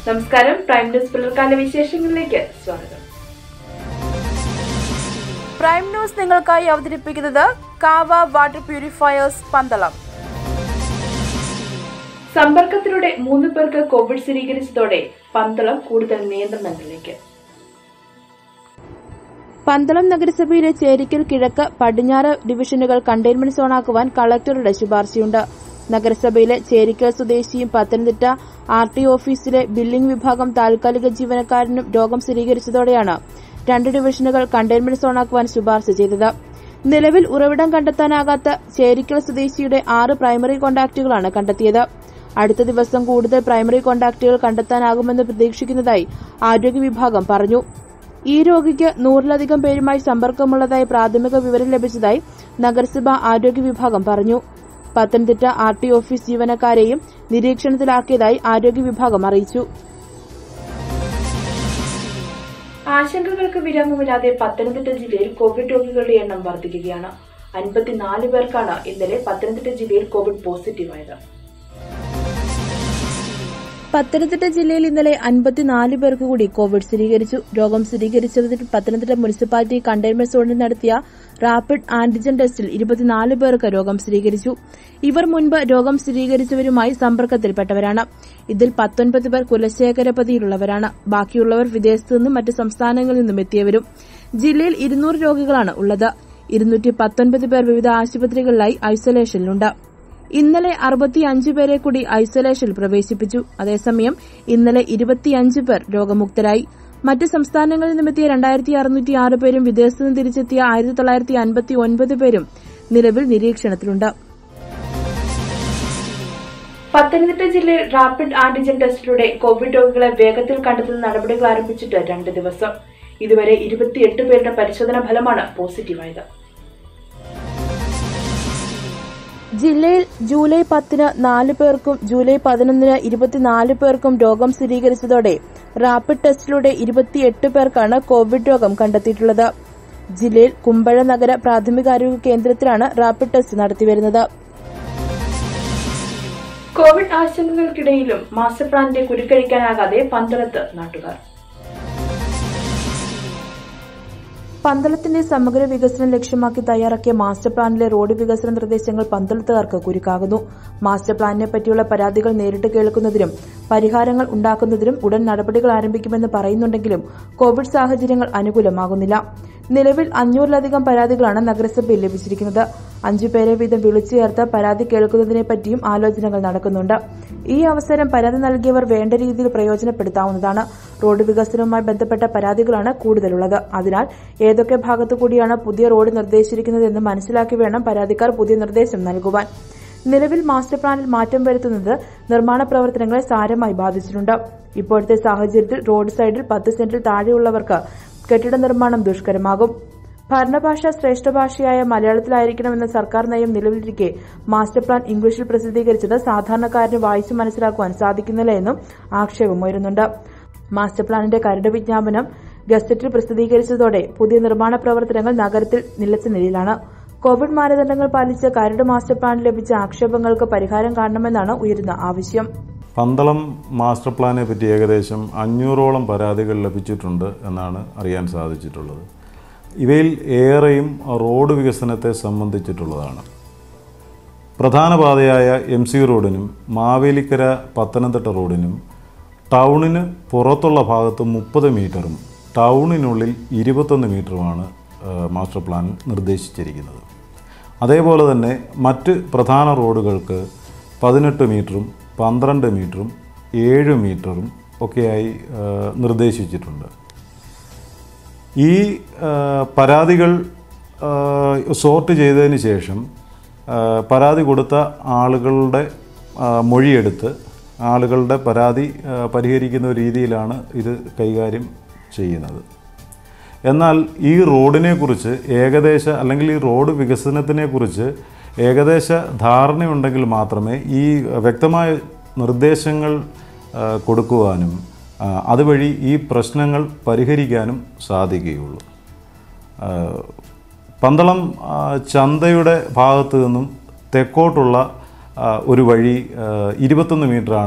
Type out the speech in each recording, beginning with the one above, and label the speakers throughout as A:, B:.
A: നമസ്കാരം prime news പുലർക്കാല വിശേഷങ്ങളിലേക്ക് സ്വാഗതം
B: പ്രൈം ന്യൂസ് നിങ്ങൾക്കായി അവതരിപ്പിക്കുന്നത് കാവ വാട്ടർ പ്യൂരിഫയേഴ്സ് പന്തളം
A: സമ്പർക്കത്തിലൂടെ മൂന്ന് പേർക്ക് കോവിഡ് സ്ഥിരീകരിച്ചതോടെ പന്തളം കൂടുതൽ നിയന്ത്രണങ്ങളിലേക്ക്
B: പന്തളം നഗരസഭയിലെ ചേരിക്കൽ കിഴക്ക് പടിഞ്ഞാറ് ഡിവിഷനുകൾ കണ്ടെയ്ൻമെന്റ് സോണാക്കുവാൻ കളക്ടറുടെ ശുപാർശയുണ്ട് നഗരസഭയിലെ ചേരിക്കൽ സ്വദേശിയും പത്തനംതിട്ട ആർ ടി ഓഫീസിലെ ബില്ലിംഗ് വിഭാഗം താൽക്കാലിക ജീവനക്കാരനും രോഗം സ്ഥിരീകരിച്ചതോടെയാണ് രണ്ട് ഡിവിഷനുകൾ കണ്ടെയ്ൻമെന്റ് സോണാക്കുവാൻ ശുപാർശ ചെയ്തത് നിലവിൽ ഉറവിടം കണ്ടെത്താനാകാത്ത ചേരിക്കൽ സ്വദേശിയുടെ ആറ് പ്രൈമറി കോണ്ടാക്റ്റുകളാണ് കണ്ടെത്തിയത് അടുത്ത ദിവസം കൂടുതൽ പ്രൈമറി കോണ്ടാക്റ്റുകൾ കണ്ടെത്താനാകുമെന്ന് പ്രതീക്ഷിക്കുന്നതായി ആരോഗ്യ വിഭാഗം പറഞ്ഞു ഈ രോഗിക്ക് നൂറിലധികം പേരുമായി സമ്പർക്കമുള്ളതായി പ്രാഥമിക വിവരം ലഭിച്ചതായി നഗരസഭ ആരോഗ്യ വിഭാഗം പറഞ്ഞു പത്തനംതിട്ട ആർ ടി ഓഫീസ് ജീവനക്കാരെയും നിരീക്ഷണത്തിലാക്കിയതായി ആരോഗ്യ വിഭാഗം അറിയിച്ചു
A: ആശങ്കകൾക്ക് വിരാമമില്ലാതെ പത്തനംതിട്ട ജില്ലയിൽ കോവിഡ് രോഗികളുടെ എണ്ണം വർദ്ധിക്കുകയാണ് അൻപത്തിനാല് പേർക്കാണ് ഇന്നലെ പത്തനംതിട്ട ജില്ലയിൽ കോവിഡ് പോസിറ്റീവായത്
B: പത്തനംതിട്ട ജില്ലയിൽ ഇന്നലെ അൻപത്തിനാല് പേർക്ക് കൂടി കോവിഡ് സ്ഥിരീകരിച്ചു രോഗം സ്ഥിരീകരിച്ചവരിൽ പത്തനംതിട്ട മുനിസിപ്പാലിറ്റി കണ്ടെയ്ൻമെന്റ് സോണിൽ നടത്തിയ റാപ്പിഡ് ആന്റിജൻ ടെസ്റ്റിൽ ഇരുപത്തിനാല് പേർക്ക് രോഗം സ്ഥിരീകരിച്ചു ഇവർ മുൻപ് രോഗം സ്ഥിരീകരിച്ചവരുമായി സമ്പർക്കത്തിൽപ്പെട്ടവരാണ് ഇതിൽ പത്തൊൻപത് പേർ കുലശേഖരപതിയിലുള്ളവരാണ് ബാക്കിയുള്ളവർ വിദേശത്തു നിന്നും മറ്റ് സംസ്ഥാനങ്ങളിൽ നിന്നും എത്തിയവരും ജില്ലയിൽ ഇരുന്നൂറ് രോഗികളാണ് ഉള്ളത് ഇരുന്നൂറ്റി പത്തൊൻപത് പേർ വിവിധ ആശുപത്രികളിലായി ഐസൊലേഷനിലുണ്ട് ഇന്നലെ അറുപത്തിയഞ്ച് പേരെ കൂടി ഐസൊലേഷനിൽ പ്രവേശിപ്പിച്ചു അതേസമയം ഇന്നലെ ഇരുപത്തിയഞ്ച് പേർ രോഗമുക്തരായി മറ്റ് സംസ്ഥാനങ്ങളിൽ നിന്നെത്തിയ രണ്ടായിരത്തി അറുന്നൂറ്റി ആറ് പേരും വിദേശത്തു നിന്ന് തിരിച്ചെത്തിയ ആയിരത്തി തൊള്ളായിരത്തി അൻപത്തി ഒൻപത് പേരും നിലവിൽ നിരീക്ഷണത്തിലുണ്ട്
A: പത്തനംതിട്ട ജില്ലയിൽ റാപ്പിഡ് ആന്റിജൻ ടെസ്റ്റിലൂടെ കോവിഡ് രോഗികളെ വേഗത്തിൽ കണ്ടെത്തുന്ന നടപടികൾ ആരംഭിച്ചിട്ട് രണ്ട് ദിവസം ഇതുവരെ ഇരുപത്തിയെട്ട് പേരുടെ പരിശോധനാ ഫലമാണ് പോസിറ്റീവായത്
B: ജില്ലയിൽ ജൂലൈ പത്തിന് നാല് പേർക്കും ജൂലൈ പതിനൊന്നിന് ഇരുപത്തിനാല് പേർക്കും രോഗം സ്ഥിരീകരിച്ചതോടെ റാപ്പിഡ് ടെസ്റ്റിലൂടെ ഇരുപത്തിയെട്ട് പേർക്കാണ് കോവിഡ് രോഗം കണ്ടെത്തിയിട്ടുള്ളത് ജില്ലയിൽ കുമ്പഴ നഗര പ്രാഥമികാരോഗ്യ കേന്ദ്രത്തിലാണ് റാപ്പിഡ് ടെസ്റ്റ് നടത്തിവരുന്നത്
A: കോവിഡ് ആശങ്കകൾക്കിടയിലും മാസ്റ്റർ പ്ലാനിന്റെ കുരുക്കഴിക്കാനാകാതെ പന്തളത്ത് നാട്ടുകാർ
B: പന്തളത്തിന്റെ സമഗ്ര വികസനം ലക്ഷ്യമാക്കി തയ്യാറാക്കിയ മാസ്റ്റർ പ്ലാനിലെ റോഡ് വികസന നിർദ്ദേശങ്ങൾ പന്തളത്തുകാർക്ക് കുരുക്കാകുന്നു മാസ്റ്റർ പ്ലാനിനെ പറ്റിയുള്ള പരാതികൾ നേരിട്ട് കേൾക്കുന്നതിനും പരിഹാരങ്ങൾ ഉണ്ടാക്കുന്നതിനും ഉടൻ നടപടികൾ ആരംഭിക്കുമെന്ന് പറയുന്നുണ്ടെങ്കിലും കോവിഡ് സാഹചര്യങ്ങൾ അനുകൂലമാകുന്നില്ല നിലവിൽ അഞ്ഞൂറിലധികം പരാതികളാണ് നഗരസഭയിൽ ലഭിച്ചിരിക്കുന്നത് അഞ്ചുപേരെ വീതം വിളിച്ചു ചേർത്ത് പരാതി കേൾക്കുന്നതിനെപ്പറ്റിയും ആലോചനകൾ നടക്കുന്നുണ്ട് ഈ അവസരം പരാതി നൽകിയവർ വേണ്ട രീതിയിൽ പ്രയോജനപ്പെടുത്താവുന്നതാണ് റോഡ് വികസനവുമായി ബന്ധപ്പെട്ട പരാതികളാണ് കൂടുതലുള്ളത് അതിനാൽ ഏതൊക്കെ ഭാഗത്തു കൂടിയാണ് പുതിയ റോഡ് നിർദ്ദേശിച്ചിരിക്കുന്നതെന്ന് മനസ്സിലാക്കി വേണം പരാതിക്കാർ പുതിയ നിർദ്ദേശം നൽകുവാൻ നിലവിൽ മാസ്റ്റർ പ്ലാനിൽ മാറ്റം വരുത്തുന്നത് നിർമ്മാണ പ്രവർത്തനങ്ങളെ സാരമായി ബാധിച്ചിട്ടുണ്ട് ഇപ്പോഴത്തെ സാഹചര്യത്തിൽ റോഡ് സൈഡിൽ പത്ത് സെന്റിൽ താഴെയുള്ളവർക്ക് കെട്ടിട നിർമ്മാണം ദുഷ്കരമാകും ഭരണഭാഷ ശ്രേഷ്ഠ ഭാഷയായ മലയാളത്തിലായിരിക്കണമെന്ന സർക്കാർ നയം നിലവിലിരിക്കെ മാസ്റ്റർ പ്ലാൻ ഇംഗ്ലീഷിൽ പ്രസിദ്ധീകരിച്ചത് സാധാരണക്കാരന് വായിച്ചു മനസ്സിലാക്കുവാൻ സാധിക്കുന്നില്ല എന്നും ആക്ഷേപമുയരുന്നുണ്ട് മാസ്റ്റർ പ്ലാനിന്റെ കരട് വിജ്ഞാപനം ഗസറ്റിൽ പ്രസിദ്ധീകരിച്ചതോടെ പുതിയ നിർമ്മാണ പ്രവർത്തനങ്ങൾ നഗരത്തിൽ നിലച്ച നിലയിലാണ് കോവിഡ് മാനദണ്ഡങ്ങൾ പാലിച്ച് കരട് മാസ്റ്റർ പ്ലാനിൽ ലഭിച്ച ആക്ഷേപങ്ങൾക്ക് പരിഹാരം കാണണമെന്നാണ് ഉയരുന്ന ആവശ്യം
C: പന്തളം മാസ്റ്റർ പ്ലാനെ പറ്റി ഏകദേശം അഞ്ഞൂറോളം പരാതികൾ ലഭിച്ചിട്ടുണ്ട് എന്നാണ് അറിയാൻ സാധിച്ചിട്ടുള്ളത് ഇവയിൽ ഏറെയും റോഡ് വികസനത്തെ സംബന്ധിച്ചിട്ടുള്ളതാണ് പ്രധാന പാതയായ എം സി റോഡിനും മാവേലിക്കര പത്തനംതിട്ട റോഡിനും ടൗണിന് പുറത്തുള്ള ഭാഗത്ത് മുപ്പത് മീറ്ററും ടൗണിനുള്ളിൽ ഇരുപത്തൊന്ന് മീറ്ററുമാണ് ആ, മാസ്റ്റർ പ്ലാൻ നിർദ്ദേശിച്ചിരിക്കുന്നത് അതേപോലെ തന്നെ മറ്റ് പ്രധാന റോഡുകൾക്ക് പതിനെട്ട് മീറ്ററും പന്ത്രണ്ട് മീറ്ററും ഏഴ് മീറ്ററും ഒക്കെയായി ആ, നിർദ്ദേശിച്ചിട്ടുണ്ട് ഈ ആ, പരാതികൾ ആ, സോർട്ട് ചെയ്തതിന് ശേഷം ആ, പരാതി കൊടുത്ത ആളുകളുടെ ആ, മൊഴിയെടുത്ത് ആളുകളുടെ പരാതി ആ, പരിഹരിക്കുന്ന രീതിയിലാണ് ഇത് കൈകാര്യം ചെയ്യുന്നത് എന്നാൽ ഈ റോഡിനെക്കുറിച്ച് ഏകദേശ അല്ലെങ്കിൽ ഈ റോഡ് വികസനത്തിനെക്കുറിച്ച് ഏകദേശ ധാരണയുണ്ടെങ്കിൽ മാത്രമേ ഈ വ്യക്തമായ നിർദ്ദേശങ്ങൾ ആ, കൊടുക്കുവാനും ആ, അതുവഴി ഈ പ്രശ്നങ്ങൾ പരിഹരിക്കാനും സാധിക്കുകയുള്ളൂ ആ, പന്തളം ആ, ചന്തയുടെ ഭാഗത്ത് നിന്നും തെക്കോട്ടുള്ള ആ, ഒരു വഴി ആ, ഇരുപത്തൊന്ന് മീറ്ററാണ്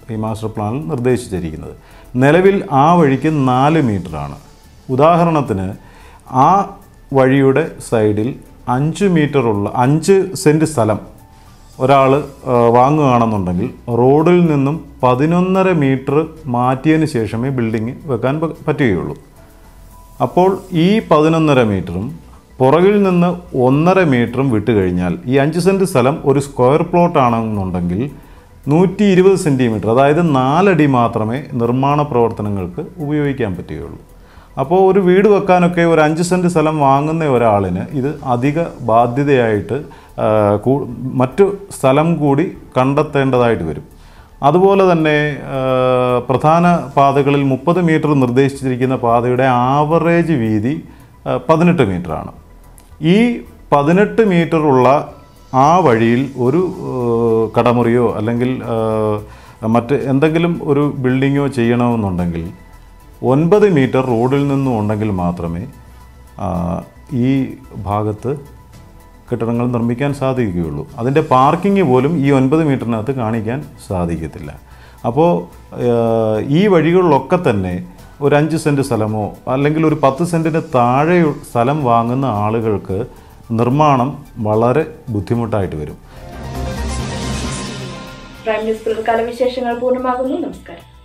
C: ഈ മാസ്റ്റർ പ്ലാനിൽ നിർദ്ദേശിച്ചിരിക്കുന്നത് നിലവിൽ ആ വഴിക്ക് നാല് മീറ്ററാണ് ഉദാഹരണത്തിന് ആ വഴിയുടെ സൈഡിൽ അഞ്ച് മീറ്ററുള്ള അഞ്ച് സെൻറ്റ് സ്ഥലം ഒരാൾ വാങ്ങുകയാണെന്നുണ്ടെങ്കിൽ റോഡിൽ നിന്നും പതിനൊന്നര മീറ്റർ മാറ്റിയതിന് ശേഷമേ ബിൽഡിങ് വെക്കാൻ പ- പറ്റുകയുള്ളൂ അപ്പോൾ ഈ പതിനൊന്നര മീറ്ററും പുറകിൽ നിന്ന് ഒന്നര മീറ്ററും വിട്ട് കഴിഞ്ഞാൽ ഈ അഞ്ച് സെൻറ്റ് സ്ഥലം ഒരു സ്ക്വയർ പ്ലോട്ട് ആണെന്നുണ്ടെങ്കിൽ നൂറ്റി ഇരുപത് സെൻറ്റിമീറ്റർ അതായത് നാലടി മാത്രമേ നിർമ്മാണ പ്രവർത്തനങ്ങൾക്ക് ഉപയോഗിക്കാൻ പറ്റുകയുള്ളൂ അപ്പോൾ ഒരു വീട് വെക്കാനൊക്കെ ഒരു അഞ്ച് സെൻറ്റ് സ്ഥലം വാങ്ങുന്ന ഒരാളിന് ഇത് അധിക ബാധ്യതയായിട്ട് ആ, കൂ- മറ്റു സ്ഥലം കൂടി കണ്ടെത്തേണ്ടതായിട്ട് വരും അതുപോലെ തന്നെ ആ, പ്രധാന പാതകളിൽ മുപ്പത് മീറ്റർ നിർദ്ദേശിച്ചിരിക്കുന്ന പാതയുടെ ആവറേജ് വീതി ആ, പതിനെട്ട് മീറ്ററാണ് ഈ പതിനെട്ട് മീറ്റർ ഉള്ള ആ വഴിയിൽ ഒരു ആ, കടമുറിയോ അല്ലെങ്കിൽ ആ, മറ്റ് എന്തെങ്കിലും ഒരു ബിൽഡിങ്ങോ ചെയ്യണമെന്നുണ്ടെങ്കിൽ ഒൻപത് മീറ്റർ റോഡിൽ നിന്നും ഉണ്ടെങ്കിൽ മാത്രമേ ആ, ഈ ഭാഗത്ത് കെട്ടിടങ്ങൾ നിർമ്മിക്കാൻ സാധിക്കുകയുള്ളൂ അതിൻ്റെ പാർക്കിംഗ് പോലും ഈ ഒൻപത് മീറ്ററിനകത്ത് കാണിക്കാൻ സാധിക്കത്തില്ല അപ്പോൾ ഏഹ്, ഈ വഴികളിലൊക്കെ തന്നെ ഒരു അഞ്ച് സെൻറ്റ് സ്ഥലമോ അല്ലെങ്കിൽ ഒരു പത്ത് സെൻറ്റിന് താഴെ സ്ഥലം വാങ്ങുന്ന ആളുകൾക്ക് നിർമ്മാണം വളരെ ബുദ്ധിമുട്ടായിട്ട് വരും
A: പ്രൈം ന്യൂസ് കാലവിശേഷങ്ങൾ പൂർണ്ണമാകുന്നു നമസ്കാരം